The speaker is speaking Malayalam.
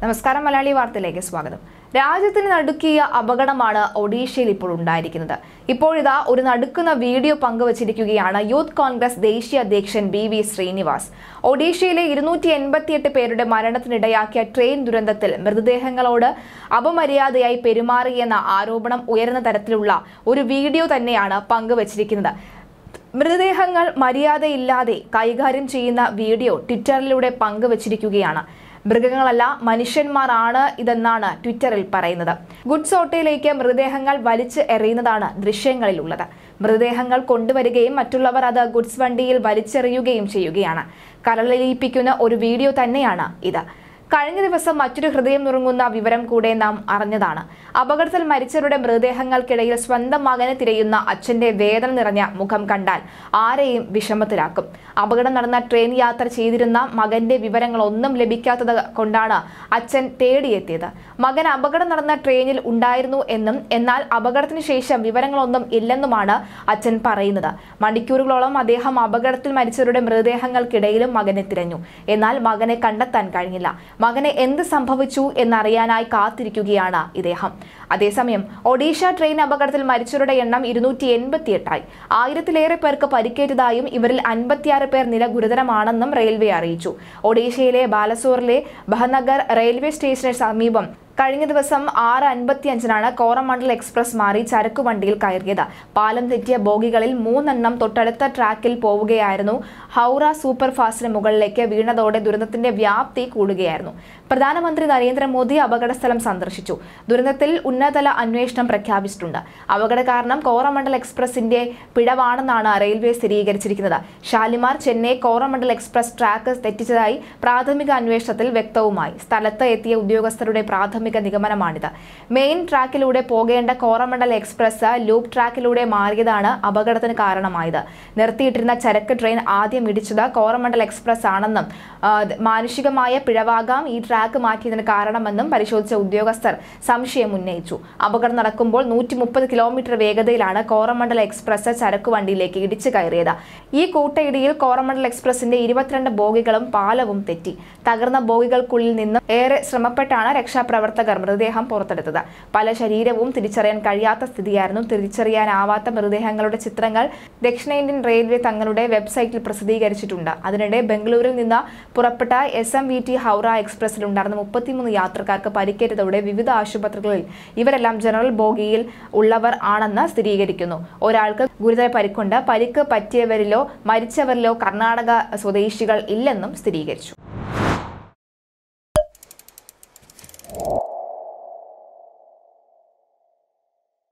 നമസ്കാരം മലയാളി വാർത്തയിലേക്ക് സ്വാഗതം രാജ്യത്തിന് നടുക്കിയ അപകടമാണ് ഒഡീഷയിൽ ഇപ്പോൾ ഉണ്ടായിരിക്കുന്നത് ഇപ്പോഴിതാ ഒരു നടുക്കുന്ന വീഡിയോ പങ്കുവച്ചിരിക്കുകയാണ് യൂത്ത് കോൺഗ്രസ് ദേശീയ അധ്യക്ഷൻ ബി വി ശ്രീനിവാസ് ഒഡീഷയിലെ ഇരുന്നൂറ്റി എൺപത്തിയെട്ട് പേരുടെ മരണത്തിനിടയാക്കിയ ട്രെയിൻ ദുരന്തത്തിൽ മൃതദേഹങ്ങളോട് അപമര്യാദയായി പെരുമാറിയെന്ന ആരോപണം ഉയർന്ന തരത്തിലുള്ള ഒരു വീഡിയോ തന്നെയാണ് പങ്കുവച്ചിരിക്കുന്നത് മൃതദേഹങ്ങൾ മര്യാദയില്ലാതെ കൈകാര്യം ചെയ്യുന്ന വീഡിയോ ട്വിറ്ററിലൂടെ പങ്കുവച്ചിരിക്കുകയാണ് മൃഗങ്ങളല്ല മനുഷ്യന്മാരാണ് ഇതെന്നാണ് ട്വിറ്ററിൽ പറയുന്നത് ഗുഡ്സ് ഓട്ടോയിലേക്ക് മൃതദേഹങ്ങൾ വലിച്ച് എറിയുന്നതാണ് ദൃശ്യങ്ങളിലുള്ളത് മൃതദേഹങ്ങൾ കൊണ്ടുവരികയും മറ്റുള്ളവർ അത് ഗുഡ്സ് വണ്ടിയിൽ വലിച്ചെറിയുകയും ചെയ്യുകയാണ് കരളിലിയിപ്പിക്കുന്ന ഒരു വീഡിയോ തന്നെയാണ് ഇത് കഴിഞ്ഞ ദിവസം മറ്റൊരു ഹൃദയം നുറുങ്ങുന്ന വിവരം കൂടെ നാം അറിഞ്ഞതാണ് അപകടത്തിൽ മരിച്ചവരുടെ മൃതദേഹങ്ങൾക്കിടയിൽ സ്വന്തം മകനെ തിരയുന്ന അച്ഛന്റെ വേദന നിറഞ്ഞ മുഖം കണ്ടാൽ ആരെയും വിഷമത്തിലാക്കും അപകടം നടന്ന ട്രെയിൻ യാത്ര ചെയ്തിരുന്ന മകന്റെ വിവരങ്ങളൊന്നും ലഭിക്കാത്തത് കൊണ്ടാണ് അച്ഛൻ തേടിയെത്തിയത് മകൻ അപകടം നടന്ന ട്രെയിനിൽ ഉണ്ടായിരുന്നു എന്നും എന്നാൽ അപകടത്തിന് ശേഷം വിവരങ്ങളൊന്നും ഇല്ലെന്നുമാണ് അച്ഛൻ പറയുന്നത് മണിക്കൂറുകളോളം അദ്ദേഹം അപകടത്തിൽ മരിച്ചവരുടെ മൃതദേഹങ്ങൾക്കിടയിലും മകനെ തിരഞ്ഞു എന്നാൽ മകനെ കണ്ടെത്താൻ കഴിഞ്ഞില്ല മകന് എന്ത് സംഭവിച്ചു എന്നറിയാനായി കാത്തിരിക്കുകയാണ് ഇദ്ദേഹം അതേസമയം ഒഡീഷ ട്രെയിൻ അപകടത്തിൽ മരിച്ചവരുടെ എണ്ണം ഇരുന്നൂറ്റി എൺപത്തിയെട്ടായി ആയിരത്തിലേറെ പേർക്ക് പരിക്കേറ്റതായും ഇവരിൽ അൻപത്തിയാറ് പേർ നില ഗുരുതരമാണെന്നും റെയിൽവേ അറിയിച്ചു ഒഡീഷയിലെ ബാലസോറിലെ ബഹനഗർ റെയിൽവേ സ്റ്റേഷന് സമീപം കഴിഞ്ഞ ദിവസം ആറ് അൻപത്തിയഞ്ചിനാണ് കോറമണ്ഡൽ എക്സ്പ്രസ് മാറി ചരക്കു വണ്ടിയിൽ കയറിയത് പാലം തെറ്റിയ ബോഗികളിൽ മൂന്നെണ്ണം തൊട്ടടുത്ത ട്രാക്കിൽ പോവുകയായിരുന്നു ഹൗറ സൂപ്പർ ഫാസ്റ്റിന് മുകളിലേക്ക് വീണതോടെ ദുരന്തത്തിന്റെ വ്യാപ്തി കൂടുകയായിരുന്നു പ്രധാനമന്ത്രി നരേന്ദ്രമോദി അപകടസ്ഥലം സന്ദർശിച്ചു ദുരന്തത്തിൽ ഉന്നതതല അന്വേഷണം പ്രഖ്യാപിച്ചിട്ടുണ്ട് അപകട കാരണം കോറമണ്ഡൽ എക്സ്പ്രസിന്റെ പിഴവാണെന്നാണ് റെയിൽവേ സ്ഥിരീകരിച്ചിരിക്കുന്നത് ഷാലിമാർ ചെന്നൈ കോറമണ്ഡൽ എക്സ്പ്രസ് ട്രാക്ക് തെറ്റിച്ചതായി പ്രാഥമിക അന്വേഷണത്തിൽ വ്യക്തവുമായി സ്ഥലത്ത് എത്തിയ ഉദ്യോഗസ്ഥരുടെ പ്രാഥമിക നിഗമനമാണിത് മെയിൻ ട്രാക്കിലൂടെ പോകേണ്ട കോറമണ്ഡൽ എക്സ്പ്രസ് ലൂപ്പ് ട്രാക്കിലൂടെ മാറിയതാണ് അപകടത്തിന് കാരണമായത് നിർത്തിയിട്ടിരുന്ന ചരക്ക് ട്രെയിൻ ആദ്യം ഇടിച്ചത് കോറമണ്ഡൽ എക്സ്പ്രസ് ആണെന്നും ആ, മാനുഷികമായ പിഴവാകാം ഈ ട്രാക്ക് മാറ്റിയതിന് കാരണമെന്നും പരിശോധിച്ച ഉദ്യോഗസ്ഥർ സംശയം ഉന്നയിച്ചു അപകടം നടക്കുമ്പോൾ നൂറ്റി മുപ്പത് കിലോമീറ്റർ വേഗതയിലാണ് കോറമണ്ഡൽ എക്സ്പ്രസ് ചരക്ക് വണ്ടിയിലേക്ക് ഇടിച്ചു കയറിയത് ഈ കൂട്ടയിടിയിൽ കോറമണ്ഡൽ എക്സ്പ്രസിന്റെ ഇരുപത്തിരണ്ട് ബോഗികളും പാലവും തെറ്റി തകർന്ന ബോഗികൾക്കുള്ളിൽ നിന്ന് ഏറെ ശ്രമപ്പെട്ടാണ് രക്ഷാപ്രവർത്തകർ മൃതദേഹം പുറത്തെടുത്തത് പല ശരീരവും തിരിച്ചറിയാൻ കഴിയാത്ത സ്ഥിതിയായിരുന്നു തിരിച്ചറിയാനാവാത്ത മൃതദേഹങ്ങളുടെ ചിത്രങ്ങൾ ദക്ഷിണേന്ത്യൻ റെയിൽവേ തങ്ങളുടെ വെബ്സൈറ്റിൽ പ്രസിദ്ധീകരിച്ചിട്ടുണ്ട് അതിനിടെ ബംഗളൂരിൽ നിന്ന് പുറപ്പെട്ട S M V T Howrah എക്സ്പ്രസിലുണ്ടായിരുന്ന മുപ്പത്തിമൂന്ന് യാത്രക്കാർക്ക് പരിക്കേറ്റതോടെ വിവിധ ആശുപത്രികളിൽ ഇവരെല്ലാം ജനറൽ ബോഗിയിൽ ഉള്ളവർ ആണെന്ന് സ്ഥിരീകരിക്കുന്നു ഒരാൾക്ക് ഗുരുതര പരിക്കുണ്ട് പരിക്ക് പറ്റിയവരിലോ മരിച്ചവരിലോ കർണാടക സ്വദേശികൾ ഇല്ലെന്നും സ്ഥിരീകരിച്ചു